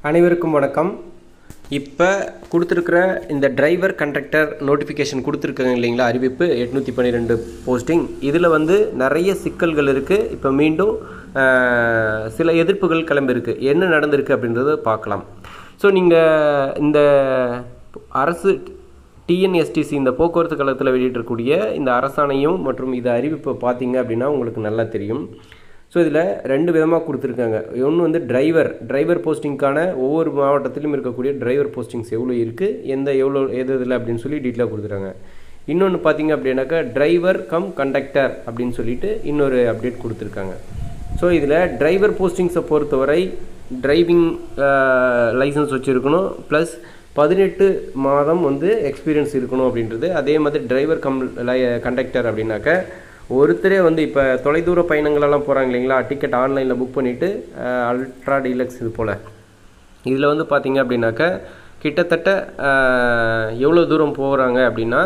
அனைவருக்கும் வணக்கம் இப்போ கொடுத்துருக்குற இந்த டிரைவர் கண்டக்டர் நோட்டிஃபிகேஷன் கொடுத்துருக்காங்க இல்லைங்களா அறிவிப்பு எட்நூற்றி பன்னிரெண்டு போஸ்டிங் இதில் வந்து நிறைய சிக்கல்கள் இருக்குது இப்போ மீண்டும் ஆஹ், சில எதிர்ப்புகள் கிளம்பியிருக்கு என்ன நடந்திருக்கு அப்படின்றத பார்க்கலாம் ஸோ நீங்கள் இந்த அரசு டிஎன்எஸ்டிசி இந்த போக்குவரத்து கழகத்தில் வெளியிட்டிருக்கக்கூடிய இந்த அரசாணையும் மற்றும் இது அறிவிப்பை பார்த்தீங்க அப்படின்னா உங்களுக்கு நல்லா தெரியும் ஸோ இதில் ரெண்டு விதமாக கொடுத்துருக்காங்க ஒன்று வந்து டிரைவர் டிரைவர் போஸ்டிங்க்கான ஒவ்வொரு மாவட்டத்திலும் இருக்கக்கூடிய டிரைவர் போஸ்டிங்ஸ் எவ்வளோ இருக்குது எந்த எவ்வளோ எது இதில் அப்படின்னு சொல்லி டீட்டெயிலாக கொடுத்துருக்காங்க இன்னொன்று பார்த்தீங்க அப்படின்னாக்கா டிரைவர் கம் கண்டக்டர் அப்படின்னு சொல்லிட்டு இன்னொரு அப்டேட் கொடுத்துருக்காங்க ஸோ இதில் டிரைவர் போஸ்டிங்ஸை பொறுத்தவரை டிரைவிங் லைசன்ஸ் வச்சுருக்கணும் ப்ளஸ் பதினெட்டு மாதம் வந்து எக்ஸ்பீரியன்ஸ் இருக்கணும் அப்படின்றது அதே மாதிரி டிரைவர் கம் கண்டக்டர் அப்படின்னாக்க ஒருத்தரே வந்து இப்போ தொலைதூர பயணங்களெல்லாம் போகிறாங்க இல்லைங்களா டிக்கெட் ஆன்லைனில் புக் பண்ணிவிட்டு அல்ட்ரா டீலக்ஸ் இது போல் இதில் வந்து பார்த்தீங்க அப்படின்னாக்க கிட்டத்தட்ட அஹ், எவ்வளோ தூரம் போகிறாங்க அப்படின்னா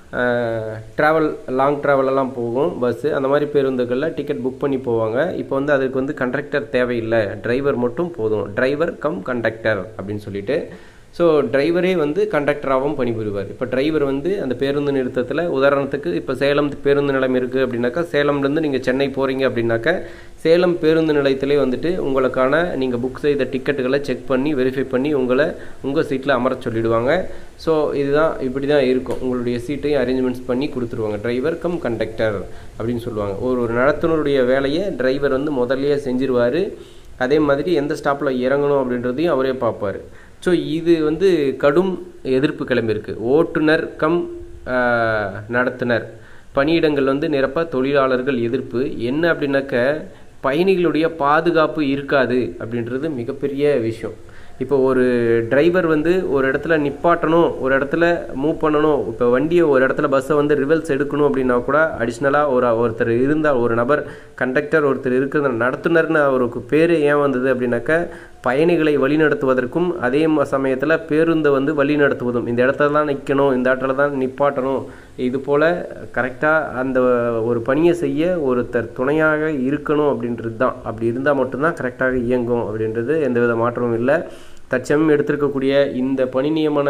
ட்ராவல் லாங் ட்ராவலெல்லாம் போகும் பஸ்ஸு அந்த மாதிரி பேருந்துகளில் டிக்கெட் புக் பண்ணி போவாங்க இப்போ வந்து அதுக்கு வந்து கண்டக்டர் தேவையில்லை டிரைவர் மட்டும் போதும் டிரைவர் கம் கண்டக்டர் அப்படின்னு சொல்லிட்டு ஸோ டிரைவரே வந்து கண்டக்டராகவும் பணிபுரிவார் இப்போ டிரைவர் வந்து அந்த பேருந்து நிறுத்தத்தில் உதாரணத்துக்கு இப்போ சேலம் பேருந்து நிலையம் இருக்குது அப்படின்னாக்கா சேலம்லேருந்து நீங்கள் சென்னை போகிறீங்க அப்படின்னாக்கா சேலம் பேருந்து நிலையத்திலே வந்துட்டு உங்களுக்கான நீங்கள் புக் செய்த டிக்கெட்டுகளை செக் பண்ணி வெரிஃபை பண்ணி உங்களை உங்கள் சீட்டில் அமர சொல்லிடுவாங்க ஸோ இதுதான் இப்படி தான் இருக்கும் உங்களுடைய சீட்டையும் அரேஞ்ச்மெண்ட்ஸ் பண்ணி கொடுத்துருவாங்க டிரைவர் கம் கண்டக்டர் அப்படின்னு சொல்லுவாங்க ஒரு ஒரு நடத்துனருடைய வேலையை டிரைவர் வந்து முதல்லயே செஞ்சிருவார் அதே மாதிரி எந்த ஸ்டாப்பில் இறங்கணும் அப்படின்றதையும் அவரே பார்ப்பார் ஸோ இது வந்து கடும் எதிர்ப்பு கிளம்பியிருக்கு ஓட்டுநர் கம் ஆஹ், நடத்துனர் பணியிடங்கள் வந்து நிரப்ப தொழிலாளர்கள் எதிர்ப்பு என்ன அப்படின்னாக்க பயணிகளுடைய பாதுகாப்பு இருக்காது அப்படின்றது மிகப்பெரிய விஷயம் இப்போ ஒரு டிரைவர் வந்து ஒரு இடத்துல நிப்பாட்டணும் ஒரு இடத்துல மூவ் பண்ணணும் இப்போ வண்டியை ஒரு இடத்துல பஸ்ஸை வந்து ரிவல்ஸ் எடுக்கணும் அப்படின்னா கூட அடிஷ்னலாக ஒரு ஒருத்தர் இருந்தால் ஒரு நபர் கண்டக்டர் ஒருத்தர் இருக்கிற நடத்துனர்னு அவருக்கு பேர் ஏன் வந்தது அப்படின்னாக்க பயணிகளை வழிநடத்துவதற்கும் அதே சமயத்தில் பேருந்தை வந்து வழி நடத்துவதும் இந்த இடத்துல தான் நிற்கணும் இந்த இடத்துல தான் நிப்பாட்டணும் இது போல் கரெக்டாக அந்த ஒரு பணியை செய்ய ஒருத்தர் துணையாக இருக்கணும் அப்படின்றது தான் அப்படி இருந்தால் மட்டும்தான் கரெக்டாக இயங்கும் அப்படின்றது எந்தவித மாற்றமும் இல்லை தற்சமயம் எடுத்திருக்கக்கூடிய இந்த பணி நியமன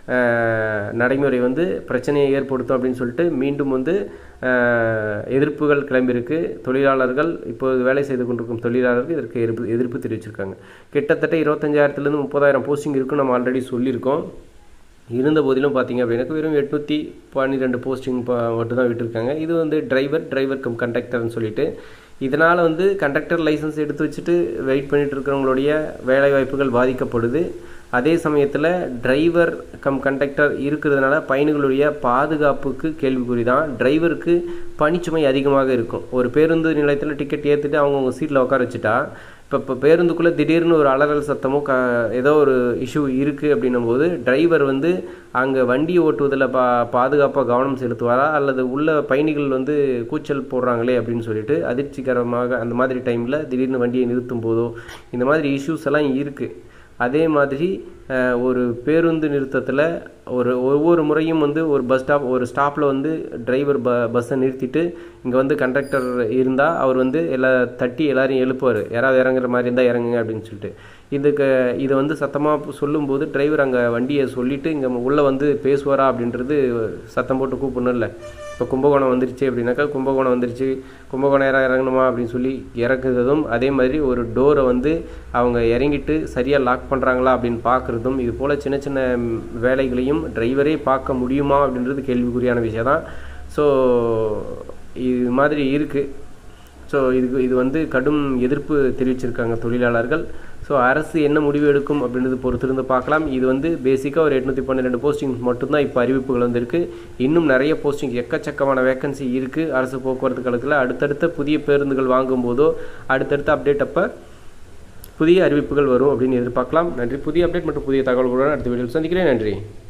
அஹ், நடைமுறை வந்து பிரச்சனையை ஏற்படுத்தும் அப்படின்னு சொல்லிட்டு மீண்டும் வந்து அஹ், எதிர்ப்புகள் கிளம்பியிருக்கு தொழிலாளர்கள் இப்போது வேலை செய்து கொண்டிருக்கும் தொழிலாளர்கள் இதற்கு எதிர்ப்பு எதிர்ப்பு தெரிவிச்சிருக்காங்க கிட்டத்தட்ட இருபத்தஞ்சாயிரத்துலேருந்து முப்பதாயிரம் போஸ்டிங் இருக்குன்னு நம்ம ஆல்ரெடி சொல்லியிருக்கோம் இருந்த போதிலும் பார்த்தீங்க அப்படின்னாக்க வெறும் எட்நூற்றி பன்னிரெண்டு போஸ்டிங் மட்டும் தான் விட்டுருக்காங்க இது வந்து டிரைவர் டிரைவர் கம் கண்டக்டர்னு சொல்லிட்டு இதனால் வந்து கண்டக்டர் லைசன்ஸ் எடுத்து வச்சுட்டு வெயிட் பண்ணிட்டு இருக்கிறவங்களுடைய வேலை வாய்ப்புகள் பாதிக்கப்படுது அதே சமயத்தில் டிரைவர் கம் கண்டக்டர் இருக்கிறதுனால பயணிகளுடைய பாதுகாப்புக்கு கேள்விக்குறி தான் டிரைவருக்கு பணிச்சுமை அதிகமாக இருக்கும் ஒரு பேருந்து நிலையத்தில் டிக்கெட் ஏற்றிட்டு அவங்கவுங்க சீட்டில் உட்கார வச்சுட்டா இப்போ இப்போ பேருந்துக்குள்ளே திடீர்னு ஒரு அலறல் சத்தமோ க ஏதோ ஒரு இஷ்யூ இருக்குது அப்படின்னும் போது டிரைவர் வந்து அங்கே வண்டி ஓட்டுவதில் பா பாதுகாப்பாக கவனம் செலுத்துவாரா அல்லது உள்ள பயணிகள் வந்து கூச்சல் போடுறாங்களே அப்படின்னு சொல்லிட்டு அதிர்ச்சிகரமாக அந்த மாதிரி டைமில் திடீர்னு வண்டியை நிறுத்தும் போதோ இந்த மாதிரி இஷ்யூஸ் எல்லாம் இருக்குது அதே மாதிரி அஹ், ஒரு பேருந்து நிறுத்தத்தில் ஒரு ஒவ்வொரு முறையும் வந்து ஒரு பஸ் ஸ்டாப் ஒரு ஸ்டாப்பில் வந்து டிரைவர் ப பஸ்ஸை நிறுத்திட்டு இங்கே வந்து கண்டக்டர் இருந்தால் அவர் வந்து எல்லா தட்டி எல்லாரையும் எழுப்புவார் யாராவது இறங்குற மாதிரி இருந்தால் இறங்குங்க அப்படின்னு சொல்லிட்டு இதுக்கு இதை வந்து சத்தமாக சொல்லும்போது டிரைவர் அங்கே வண்டியை சொல்லிவிட்டு இங்கே உள்ளே வந்து பேசுவாரா அப்படின்றது சத்தம் போட்டு கூப்பிடணும்ல இப்போ கும்பகோணம் வந்துருச்சு அப்படின்னாக்கா கும்பகோணம் வந்துருச்சு கும்பகோணம் இற இறங்கணுமா அப்படின்னு சொல்லி இறக்குறதும் அதே மாதிரி ஒரு டோரை வந்து அவங்க இறங்கிட்டு சரியாக லாக் பண்ணுறாங்களா அப்படின்னு பார்க்குறதும் இது போல் சின்ன சின்ன ம், வேலைகளையும் டிரைவரே பார்க்க முடியுமா அப்படின்றது கேள்விக்குறியான விஷயம் தான் ஸோ இது மாதிரி இருக்குது ஸோ இதுக்கு இது வந்து கடும் எதிர்ப்பு தெரிவிச்சிருக்காங்க தொழிலாளர்கள் ஸோ அரசு என்ன முடிவு எடுக்கும் அப்படின்றது பொறுத்திருந்து பார்க்கலாம் இது வந்து பேசிக்காக ஒரு எட்நூற்றி பன்னிரெண்டு போஸ்டிங் மட்டும்தான் இப்போ அறிவிப்புகள் வந்திருக்கு இன்னும் நிறைய போஸ்டிங் எக்கச்சக்கமான வேக்கன்சி இருக்குது அரசு போக்குவரத்து கழகத்தில் அடுத்தடுத்த புதிய பேருந்துகள் வாங்கும்போதோ அடுத்தடுத்த அப்டேட் அப்போ புதிய அறிவிப்புகள் வரும் அப்படின்னு எதிர்பார்க்கலாம் நன்றி புதிய அப்டேட் மற்றும் புதிய தகவல்களுடன் அடுத்த வீடியோவில் சந்திக்கிறேன் நன்றி